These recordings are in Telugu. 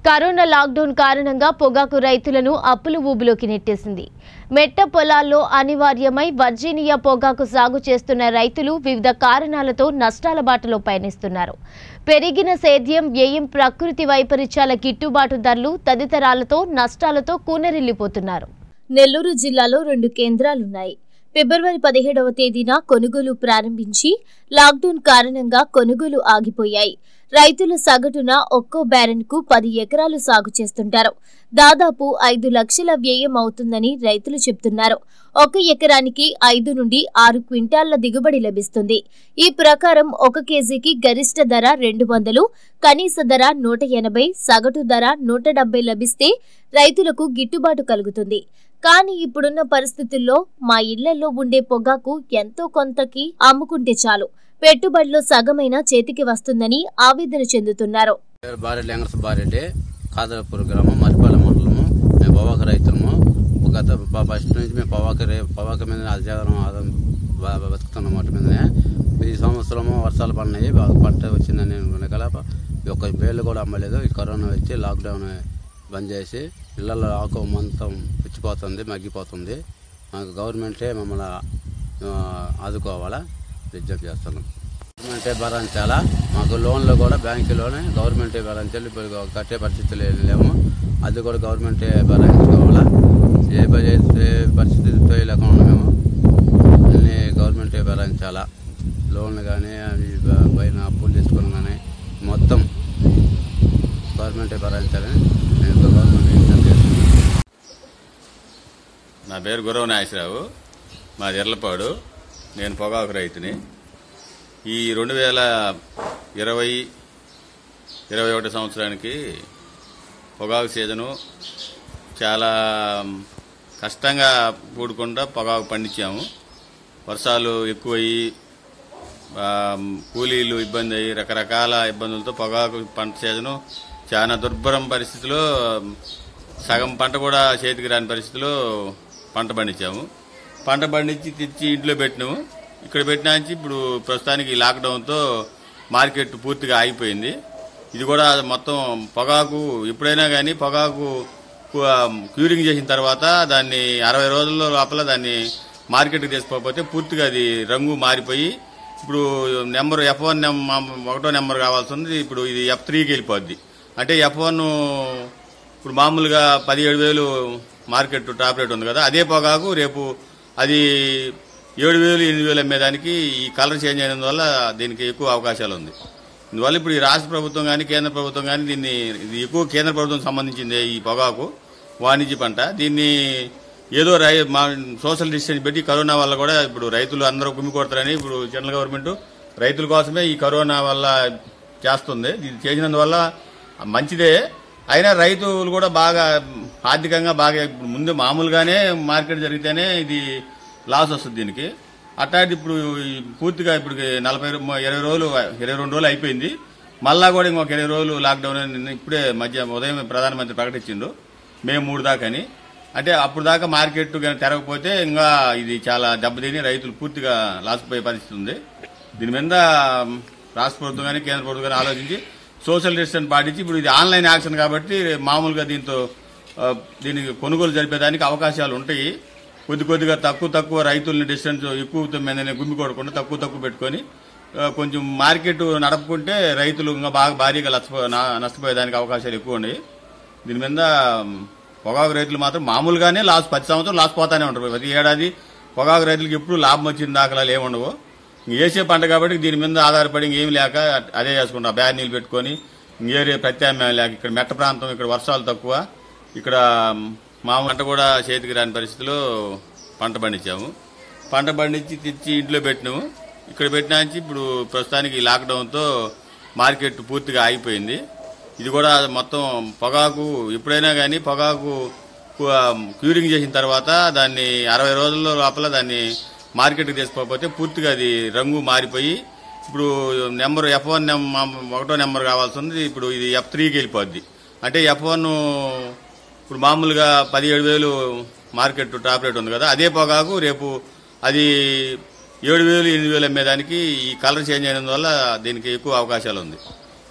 కరోనా లాక్డౌన్ కారణంగా పొగాకు రైతులను అప్పుల ఊబిలోకి నెట్టేసింది మెట్ట పొలాల్లో అనివార్యమై వర్జీనియా పొగాకు సాగు చేస్తున్న రైతులు వివిధ కారణాలతో నష్టాల బాటలో పయనిస్తున్నారు పెరిగిన సేద్యం వ్యయం ప్రకృతి వైపరీత్యాల గిట్టుబాటు ధరలు తదితరాలతో నష్టాలతో కూనరిల్లిపోతున్నారు నెల్లూరు జిల్లాలో రెండు కేంద్రాలున్నాయి ఫిబ్రవరి పదిహేడవ తేదీన కొనుగోలు ప్రారంభించి లాక్డౌన్ కారణంగా కొనుగోలు ఆగిపోయాయి రైతులు సగటున ఒక్కో బ్యారెన్కు పది ఎకరాలు సాగు చేస్తుంటారు దాదాపు ఐదు లక్షల వ్యయం అవుతుందని రైతులు చెప్తున్నారు ఒక ఎకరానికి ఐదు నుండి ఆరు క్వింటాళ్ల దిగుబడి లభిస్తుంది ఈ ప్రకారం ఒక కేజీకి గరిష్ట ధర రెండు వందలు కనీస ధర నూట ఎనభై సగటు ధర నూట డెబ్బై లభిస్తే రైతులకు గిట్టుబాటు కలుగుతుంది కానీ ఇప్పుడున్న పరిస్థితుల్లో మా ఇళ్లలో ఉండే పొగాకు ఎంతో కొంతకి అమ్ముకుంటే చాలు పెట్టుబడిలో సగమైన చేతికి వస్తుందని ఆవేదన చెందుతున్నారు పేరు బారెడ్డి వెంకట సుబ్బారెడ్డి కాదరపూర్ గ్రామం మరిపాలెం మండలము మేము పొగాకు రైతులము గత ప- ఫస్ట్ నుంచి మేము పొగాకు రే- పొగాకు మీద ఆధారం ఆధారం బ- బ- బతుకుతున్నాం వాటి మీదనే ఈ సంవత్సరము వర్షాలు పడినాయి బాగా పంట వచ్చిందని అనుకునే కలప ఒక వేలు కూడా అమ్మలేదు ఈ కరోనా వచ్చి లాక్డౌన్ బంద్ చేసి ఇళ్లలో ఆకు మొత్తం పుచ్చిపోతుంది మగ్గిపోతుంది మాకు గవర్నమెంటే మమ్మల్ని ఆ, ఆదుకోవాలా విజ్ఞప్తి చేస్తున్నాం గవర్నమెంటే భరించాలా మాకు లోన్లు కూడా బ్యాంకులోనే గవర్నమెంటే భరించాలి ఇప్పుడు కట్టే పరిస్థితులు ఏం లేవు అది కూడా గవర్నమెంటే భరించుకోవాలా ఏ ప- ఏ పరిస్థితితో లేకుండా మేము అన్ని గవర్నమెంటే భరించాలా లోన్లు కానీ అవి బ- పైన అప్పులు తీసుకుని కానీ మొత్తం గవర్నమెంటే భరించాలని నేను గవర్నమెంట్ విజ్ఞప్తి చేస్తున్నాను నా పేరు గురవ నాగేశ్వరరావు మాది ఎర్లపాడు నేను పొగాకు రైతుని ఈ రెండు వేల ఇరవై ఇరవై ఒకటి సంవత్సరానికి పొగాకు సీజను చాలా కష్టంగా కూడుకుండా పొగాకు పండించాము వర్షాలు ఎక్కువయ్యి ఆ, కూలీలు ఇబ్బంది అయ్యి రకరకాల ఇబ్బందులతో పొగాకు పంట సీజను చాలా దుర్భరం పరిస్థితిలో సగం పంట కూడా చేతికి రాని పరిస్థితిలో పంట పండించాము పంట పండించి తెచ్చి ఇంట్లో పెట్టినాము ఇక్కడ పెట్టినాంచి ఇప్పుడు ప్రస్తుతానికి ఈ లాక్డౌన్తో మార్కెట్ పూర్తిగా ఆగిపోయింది ఇది కూడా మొత్తం పొగాకు ఎప్పుడైనా కానీ పొగాకు కు- క్యూరింగ్ చేసిన తర్వాత దాన్ని అరవై రోజుల లోపల దాన్ని మార్కెట్కి తీసుకోకపోతే పూర్తిగా అది రంగు మారిపోయి ఇప్పుడు నెంబర్ ఎఫ్ వన్ ఒకటో నెంబర్ కావాల్సి ఉంది ఇప్పుడు ఇది ఎఫ్ త్రీకి వెళ్ళిపోద్ది అంటే ఎఫ్ వన్ ఇప్పుడు మామూలుగా పదిహేడు వేలు మార్కెట్ టాప్ రేట్ ఉంది కదా అదే పొగాకు రేపు అది ఏడు వేలు ఎనిమిది వేలు అమ్మేదానికి ఈ కలర్ చేంజ్ అయినందువల్ల దీనికి ఎక్కువ అవకాశాలు ఉంది ఇందువల్ల ఇప్పుడు ఈ రాష్ట్ర ప్రభుత్వం కానీ కేంద్ర ప్రభుత్వం కానీ దీన్ని ఇది ఎక్కువ కేంద్ర ప్రభుత్వం సంబంధించింది ఈ పొగాకు వాణిజ్య పంట దీన్ని ఏదో రై మా సోషల్ డిస్టెన్స్ పెట్టి కరోనా వల్ల కూడా ఇప్పుడు రైతులు అందరూ గుమ్మి కొడతారని ఇప్పుడు జనరల్ గవర్నమెంట్ రైతుల కోసమే ఈ కరోనా వల్ల చేస్తుంది ఇది చేసినందువల్ల మంచిదే అయినా రైతులు కూడా బాగా ఆర్థికంగా బాగా ఇప్పుడు ముందు మామూలుగానే మార్కెట్ జరిగితేనే ఇది లాస్ వస్తుంది దీనికి అట్లాంటి ఇప్పుడు ఈ పూర్తిగా ఇప్పుడు నలభై రో- ఇరవై రోజులు ఇరవై రెండు రోజులు అయిపోయింది మళ్ళా కూడా ఇంకొక ఇరవై రోజులు లాక్డౌన్ అని నిన్న ఇప్పుడే మధ్య ఉదయం ప్రధానమంత్రి ప్రకటించిండు మే మూడు దాకా అని అంటే అప్పుడు దాకా మార్కెట్ కానీ తెరవకపోతే ఇంకా ఇది చాలా దెబ్బతిని రైతులు పూర్తిగా లాస్పోయే పరిస్థితి ఉంది దీని మీద రాష్ట్ర ప్రభుత్వం కానీ కేంద్ర ప్రభుత్వం కానీ ఆలోచించి సోషల్ డిస్టెన్స్ పాటించి ఇప్పుడు ఇది ఆన్లైన్ యాక్షన్ కాబట్టి మామూలుగా దీంతో ఆ, దీనికి కొనుగోలు జరిపేదానికి అవకాశాలు ఉంటాయి కొద్ది కొద్దిగా తక్కువ తక్కువ రైతుల్ని డిస్టెన్స్ ఎక్కువ మీదనే గుమ్మి కొడకుండా తక్కువ తక్కువ పెట్టుకొని ఆ, కొంచెం మార్కెట్ నడపుకుంటే రైతులు ఇంకా బాగా భారీగా నష్టపో- నా- నష్టపోయేదానికి అవకాశాలు ఎక్కువ ఉన్నాయి దీని మీద పొగాకు రైతులు మాత్రం మామూలుగానే లాస్ ప్రతి సంవత్సరం లాస్ పోతానే ఉంటారు ప్రతి ఏడాది పొగాకు రైతులకు ఎప్పుడు లాభం వచ్చిన దాఖలాలు ఏమి ఉండవు ఇంక వేసే పంట కాబట్టి దీని మీద ఆధారపడి ఇంకేం లేక అదే చేసుకుంటాం బ్యాగ్ నీళ్ళు పెట్టుకొని ఇంకేరే ప్రత్యామ్నాయం లేక ఇక్కడ మెట్ట ప్రాంతం ఇక్కడ వర్షాలు తక్కువ ఇక్కడ మామూలు పంట కూడా చేతికి రాని పరిస్థితిలో పంట పండించాము పంట పండించి తెచ్చి ఇంట్లో పెట్టినాము ఇక్కడ పెట్టినాంచి ఇప్పుడు ప్రస్తుతానికి ఈ లాక్డౌన్తో మార్కెట్ పూర్తిగా ఆగిపోయింది ఇది కూడా మొత్తం పొగాకు ఎప్పుడైనా కానీ పొగాకు కు- క్యూరింగ్ చేసిన తర్వాత దాన్ని అరవై రోజుల లోపల దాన్ని మార్కెట్కి తీసుకోకపోతే పూర్తిగా అది రంగు మారిపోయి ఇప్పుడు నెంబర్ ఎఫ్ వన్ ఒకటో నెంబర్ కావాల్సి ఉంది ఇప్పుడు ఇది ఎఫ్ త్రీకి వెళ్ళిపోద్ది అంటే ఎఫ్ వన్ ఇప్పుడు మామూలుగా పదిహేడు వేలు మార్కెట్ టాప్ రేట్ ఉంది కదా అదే పొగాకు రేపు అది ఏడు వేలు ఎనిమిది వేలు అమ్మేదానికి ఈ కలర్ చేంజ్ అయినందువల్ల దీనికి ఎక్కువ అవకాశాలు ఉంది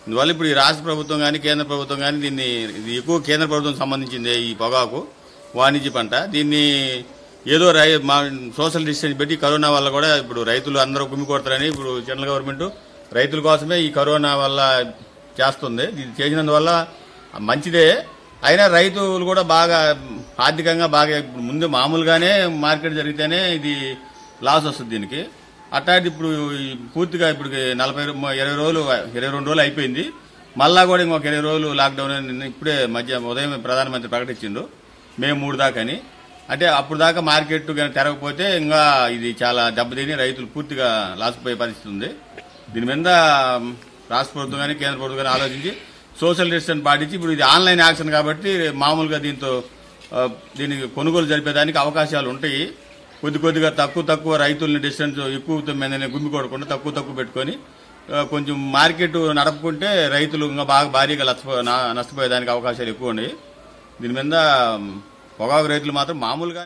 అందువల్ల ఇప్పుడు ఈ రాష్ట్ర ప్రభుత్వం కానీ కేంద్ర ప్రభుత్వం కానీ దీన్ని ఇది ఎక్కువ కేంద్ర ప్రభుత్వం సంబంధించింది ఈ పొగాకు వాణిజ్య పంట దీన్ని ఏదో రై మా సోషల్ డిస్టెన్స్ పెట్టి కరోనా వల్ల కూడా ఇప్పుడు రైతులు అందరూ గుమ్మి కొడతారని ఇప్పుడు జనరల్ గవర్నమెంట్ రైతుల కోసమే ఈ కరోనా వల్ల చేస్తుంది ఇది చేసినందువల్ల మంచిదే అయినా రైతులు కూడా బాగా ఆర్థికంగా బాగా ఇప్పుడు ముందు మామూలుగానే మార్కెట్ జరిగితేనే ఇది లాస్ వస్తుంది దీనికి అట్లాంటి ఇప్పుడు ఈ పూర్తిగా ఇప్పుడు నలభై రో- ఇరవై రోజులు ఇరవై రెండు రోజులు అయిపోయింది మళ్ళా కూడా ఇంకొక ఇరవై రోజులు లాక్డౌన్ అని నిన్న ఇప్పుడే మధ్య ఉదయం ప్రధానమంత్రి ప్రకటించిండు మేము మూడు దాకాని అంటే అప్పుడు దాకా మార్కెట్ కానీ తెరవకపోతే ఇంకా ఇది చాలా దెబ్బతిని రైతులు పూర్తిగా లాసుకుపోయే పరిస్థితి ఉంది దీని మీద రాష్ట్ర ప్రభుత్వం కానీ కేంద్ర ప్రభుత్వం కానీ ఆలోచించి సోషల్ డిస్టెన్స్ పాటించి ఇప్పుడు ఇది ఆన్లైన్ యాక్షన్ కాబట్టి మామూలుగా దీంతో ఆ, దీనికి కొనుగోలు జరిపేదానికి అవకాశాలు ఉంటాయి కొద్ది కొద్దిగా తక్కువ తక్కువ రైతుల్ని డిస్టెన్స్ ఎక్కువ మీద గుమ్మి కొడకుండా తక్కువ తక్కువ పెట్టుకొని ఆ, కొంచెం మార్కెట్ నడపుకుంటే రైతులు ఇంకా బాగా భారీగా నష్టపో నా- నష్టపోయేదానికి అవకాశాలు ఎక్కువ ఉన్నాయి దీని మీద పొగాకు రైతులు మాత్రం మామూలుగా